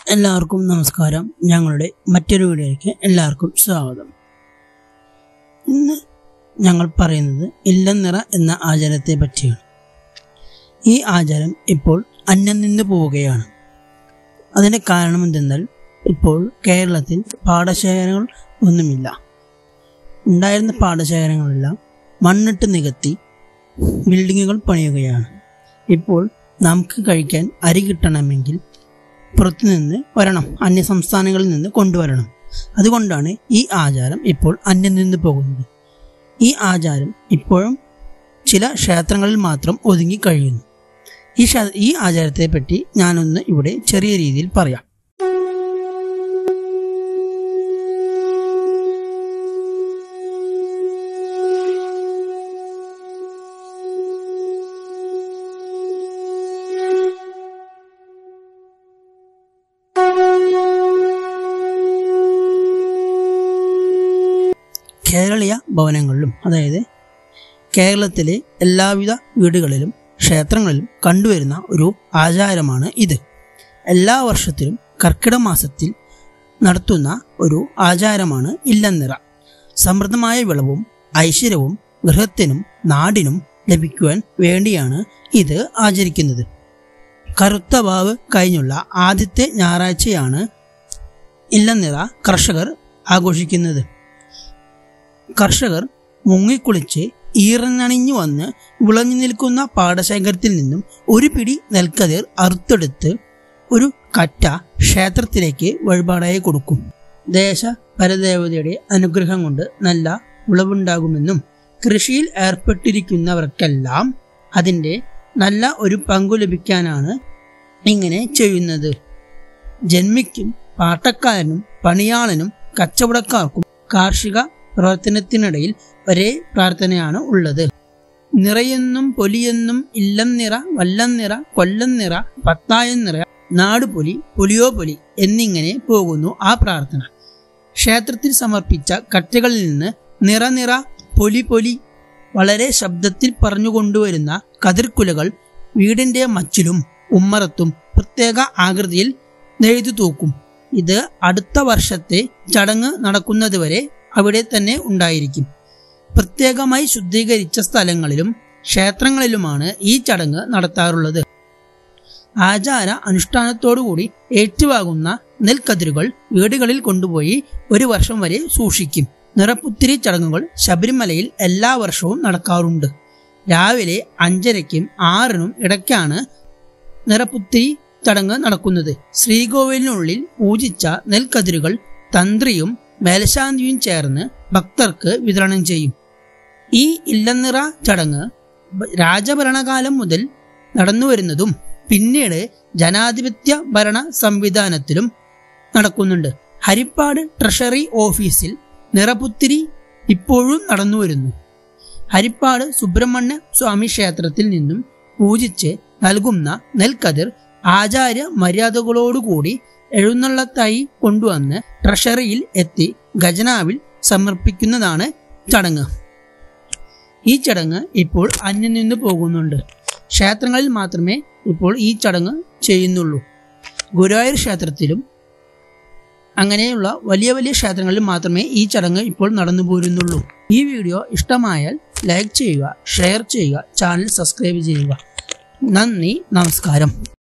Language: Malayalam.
എല്ലാവർക്കും നമസ്കാരം ഞങ്ങളുടെ മറ്റൊരു വീഡിയോയിലേക്ക് എല്ലാവർക്കും സ്വാഗതം ഇന്ന് ഞങ്ങൾ പറയുന്നത് ഇല്ലനിറ എന്ന ആചാരത്തെ പറ്റിയാണ് ഈ ആചാരം ഇപ്പോൾ അന്യം നിന്ന് പോവുകയാണ് അതിന് കാരണം എന്തെന്നാൽ ഇപ്പോൾ കേരളത്തിൽ പാടശേഖരങ്ങൾ ഒന്നുമില്ല ഉണ്ടായിരുന്ന പാടശേഖരങ്ങളെല്ലാം മണ്ണിട്ട് നികത്തി ബിൽഡിങ്ങുകൾ പണിയുകയാണ് ഇപ്പോൾ നമുക്ക് കഴിക്കാൻ അരി കിട്ടണമെങ്കിൽ പുറത്തുനിന്ന് വരണം അന്യ സംസ്ഥാനങ്ങളിൽ നിന്ന് കൊണ്ടുവരണം അതുകൊണ്ടാണ് ഈ ആചാരം ഇപ്പോൾ അന്യം നിന്ന് പോകുന്നത് ഈ ആചാരം ഇപ്പോഴും ചില ക്ഷേത്രങ്ങളിൽ മാത്രം ഒതുങ്ങി കഴിയുന്നു ഈ ക്ഷേ- ഈ ആചാരത്തെ പറ്റി ഞാനൊന്ന് ഇവിടെ ചെറിയ രീതിയിൽ പറയാം കേരളീയ ഭവനങ്ങളിലും അതായത് കേരളത്തിലെ എല്ലാവിധ വീടുകളിലും ക്ഷേത്രങ്ങളിലും കണ്ടുവരുന്ന ഒരു ആചാരമാണ് ഇത് എല്ലാ വർഷത്തിലും കർക്കിടക മാസത്തിൽ നടത്തുന്ന ഒരു ആചാരമാണ് ഇല്ലനിറ സമൃദ്ധമായ വിളവും ഐശ്വര്യവും ഗൃഹത്തിനും നാടിനും ലഭിക്കുവാൻ വേണ്ടിയാണ് ഇത് ആചരിക്കുന്നത് കറുത്ത വാവ് കഴിഞ്ഞുള്ള ആദ്യത്തെ ഞായറാഴ്ചയാണ് ഇല്ലനിറ കർഷകർ ആഘോഷിക്കുന്നത് കർഷകർ മുങ്ങിക്കുളിച്ച് ഈറനണിഞ്ഞു വന്ന് വിളഞ്ഞു നിൽക്കുന്ന പാടശേഖരത്തിൽ നിന്നും ഒരു പിടി നെൽക്കതിർ അറുത്തെടുത്ത് ഒരു കറ്റ ക്ഷേത്രത്തിലേക്ക് വഴിപാടായി കൊടുക്കും ദേശ പരദേവതയുടെ അനുഗ്രഹം കൊണ്ട് നല്ല വിളവുണ്ടാകുമെന്നും കൃഷിയിൽ ഏർപ്പെട്ടിരിക്കുന്നവർക്കെല്ലാം അതിൻ്റെ നല്ല ഒരു പങ്കു ലഭിക്കാനാണ് ഇങ്ങനെ ചെയ്യുന്നത് ജന്മിക്കും പാട്ടക്കാരനും പണിയാളനും കച്ചവടക്കാർക്കും കാർഷിക പ്രവർത്തനത്തിനിടയിൽ ഒരേ പ്രാർത്ഥനയാണ് ഉള്ളത് നിറയെന്നും പൊലിയെന്നും ഇല്ലം നിറ വല്ലം നിറ കൊല്ലം നിറ പത്തായം നിറ നാടുപൊലി പൊലിയോ പൊലി എന്നിങ്ങനെ പോകുന്നു ആ പ്രാർത്ഥന ക്ഷേത്രത്തിൽ സമർപ്പിച്ച കറ്റകളിൽ നിന്ന് നിറ നിറ പൊലി പൊലി വളരെ ശബ്ദത്തിൽ പറഞ്ഞുകൊണ്ടുവരുന്ന കതിർക്കുലകൾ വീടിന്റെ മച്ചിലും ഉമ്മറത്തും പ്രത്യേക ആകൃതിയിൽ നെയ്തു തൂക്കും ഇത് അടുത്ത വർഷത്തെ ചടങ്ങ് നടക്കുന്നതുവരെ അവിടെ തന്നെ ഉണ്ടായിരിക്കും പ്രത്യേകമായി ശുദ്ധീകരിച്ച സ്ഥലങ്ങളിലും ക്ഷേത്രങ്ങളിലുമാണ് ഈ ചടങ്ങ് നടത്താറുള്ളത് ആചാര അനുഷ്ഠാനത്തോടുകൂടി ഏറ്റുവാകുന്ന നെൽക്കതിരുകൾ വീടുകളിൽ കൊണ്ടുപോയി ഒരു വർഷം വരെ സൂക്ഷിക്കും നിറപ്പുത്തിരി ചടങ്ങുകൾ ശബരിമലയിൽ എല്ലാ വർഷവും നടക്കാറുണ്ട് രാവിലെ അഞ്ചരയ്ക്കും ആറിനും ഇടയ്ക്കാണ് നിറപ്പുത്തിരി ചടങ്ങ് നടക്കുന്നത് ശ്രീകോവിലിനുള്ളിൽ പൂജിച്ച നെൽക്കതിരുകൾ തന്ത്രിയും മേൽശാന്തിയും ചേർന്ന് ഭക്തർക്ക് വിതരണം ചെയ്യും ഈ ഇല്ലനിറ ചടങ്ങ് ബ- രാജഭരണകാലം മുതൽ നടന്നുവരുന്നതും പിന്നീട് ജനാധിപത്യ ഭരണ സംവിധാനത്തിലും നടക്കുന്നുണ്ട് ഹരിപ്പാട് ട്രഷറി ഓഫീസിൽ നിറപുത്തിരി ഇപ്പോഴും നടന്നുവരുന്നു ഹരിപ്പാട് സുബ്രഹ്മണ്യ സ്വാമി ക്ഷേത്രത്തിൽ നിന്നും പൂജിച്ച് നൽകുന്ന നെൽക്കതിർ ആചാര്യ മര്യാദകളോടുകൂടി എഴുന്നള്ളത്തായി കൊണ്ടുവന്ന് ട്രഷറിയിൽ എത്തി ഖജനാവിൽ സമർപ്പിക്കുന്നതാണ് ചടങ്ങ് ഈ ചടങ്ങ് ഇപ്പോൾ അന്യം നിന്ന് പോകുന്നുണ്ട് ക്ഷേത്രങ്ങളിൽ മാത്രമേ ഇപ്പോൾ ഈ ചടങ്ങ് ചെയ്യുന്നുള്ളൂ ഗുരുവായൂർ ക്ഷേത്രത്തിലും അങ്ങനെയുള്ള വലിയ വലിയ ക്ഷേത്രങ്ങളിൽ മാത്രമേ ഈ ചടങ്ങ് ഇപ്പോൾ നടന്നു പോരുന്നുള്ളൂ ഈ വീഡിയോ ഇഷ്ടമായാൽ ലൈക്ക് ചെയ്യുക ഷെയർ ചെയ്യുക ചാനൽ സബ്സ്ക്രൈബ് ചെയ്യുക നന്ദി നമസ്കാരം